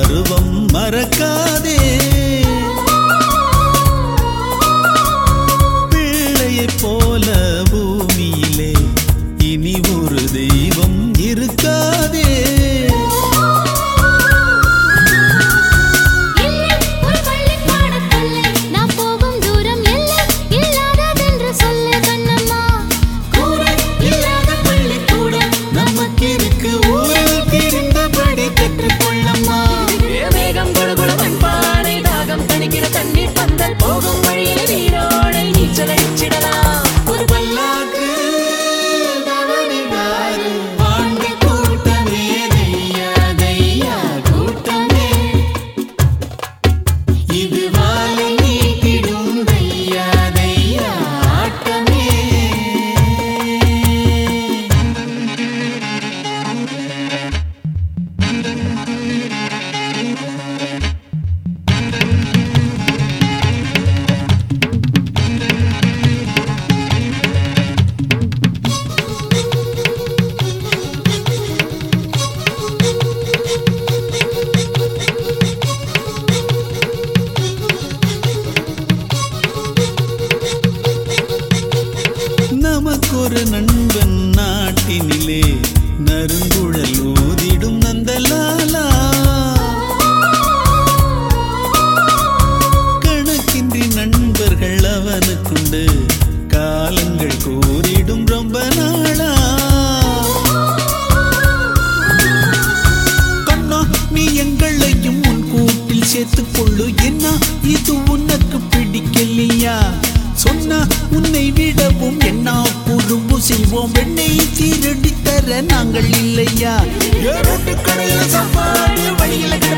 பருவம் மறக்காதே பிள்ளையைப் போல பூமியிலே இனி ஒரு தெய்வம் இருக்காதே இல்லை ஒரு பள்ளிப்பாடத் தொல்லை நான் போகும் தூரம் எல்லை இல்லாததென்று சொல்ல கண்ணம்மா கூரை இல்லாத பள்ளிக்கூடம் நமக்கிருக்கு ஊரில் தெரிந்தபடி பெற்றுக்கொள்ளம்மா வேகம் குடுகுடு மண்பானை தாகம் தணிக்கிற தண்ணீர் பந்தல் போகும் வழியில் நீரோடை நீச்சல் அடிச்சிடலாம் ஒரு பல்லாக்கு தவறினாரு ஆண்டு கூட்டமே தையா தையா கூட்டமே இது வாழை நீட்டிடும் தையா தையா ஆட்டமே நமக்கொரு நண்பன் நாட்டினிலே நறுங்குழல் ஊதிடும் நந்தலாலா கணக்கின்றி நண்பர்கள் அவனுக்குண்டு காலங்கள் கூறிடும் ரொம்ப நாளா கண்ணா நீ எங்களையும் உன் கூட்டில் சேர்த்துக் கொள்ளு என்ன இது உனக்கு பிடிக்கலையா சொன்னா உன்னை விடவும் என்ன குறும்பு செய்வோம் வெண்ணை திருடி தர நாங்கள் இல்லையா ஏரோட்டு கடையில சாப்பாடு வழியில கிடப்ப